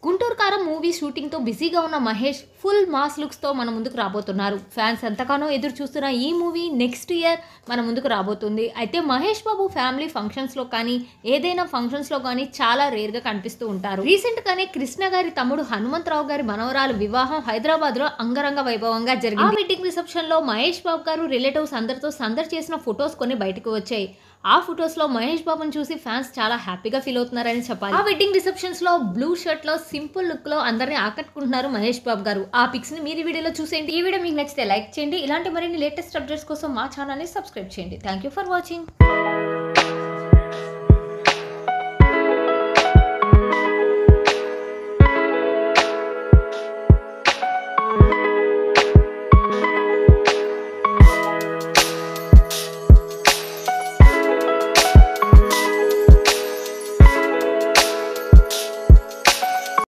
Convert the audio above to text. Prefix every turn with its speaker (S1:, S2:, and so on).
S1: గుంటూరు కారం movie shooting తో బిజీగా ఉన్న మహేష్ ఫుల్ మాస్ లుక్స్ తో మన ముందుకు రాబోతున్నారు ఫ్యాన్స్ ఎంతగానో ఎదురు చూస్తున్న ఈ మూవీ నెక్స్ట్ ఇయర్ మన ముందుకు రాబోతుంది అయితే మహేష్ బాబు ఫ్యామిలీ ఫంక్షన్స్ లో కానీ ఏదైనా ఫంక్షన్స్ లో కానీ చాలా రేర్ గా కనిపిస్తూ ఉంటారు రీసెంట్ గానే కృష్ణ గారి తమ్ముడు హనుమంతరావు గారి మనవరాలు వివాహం హైదరాబాద్ లో అంగరంగ వైభవంగా జరిగింది ఆ వెడ్డింగ్ రిసెప్షన్ లో మహేష్ బాబు గారు రిలేటివ్స్ అందరితో సందడి చేసిన ఫొటోస్ కొన్ని బయటకు వచ్చాయి ఆ ఫొటోస్ లో మహేష్ బాబుని చూసి ఫ్యాన్స్ చాలా హ్యాపీగా ఫీల్ అవుతున్నారని చెప్పాలి ఆ వెడ్డింగ్ రిసెప్షన్స్ లో బ్లూ షర్ట్ లో సింపుల్ లుక్ లో అందరిని ఆకట్టుకుంటున్నారు మహేష్ బాబు గారు ఆ పిక్స్ ని మీరు ఈ వీడియోలో చూసేయండి ఈ వీడియో మీకు నచ్చితే లైక్ చేయండి ఇలాంటి మరిన్ని లేటెస్ట్ అప్డేట్స్ కోసం మా ఛానల్ ని సబ్స్క్రైబ్ చేయండి థ్యాంక్ యూ ఫర్ వాచింగ్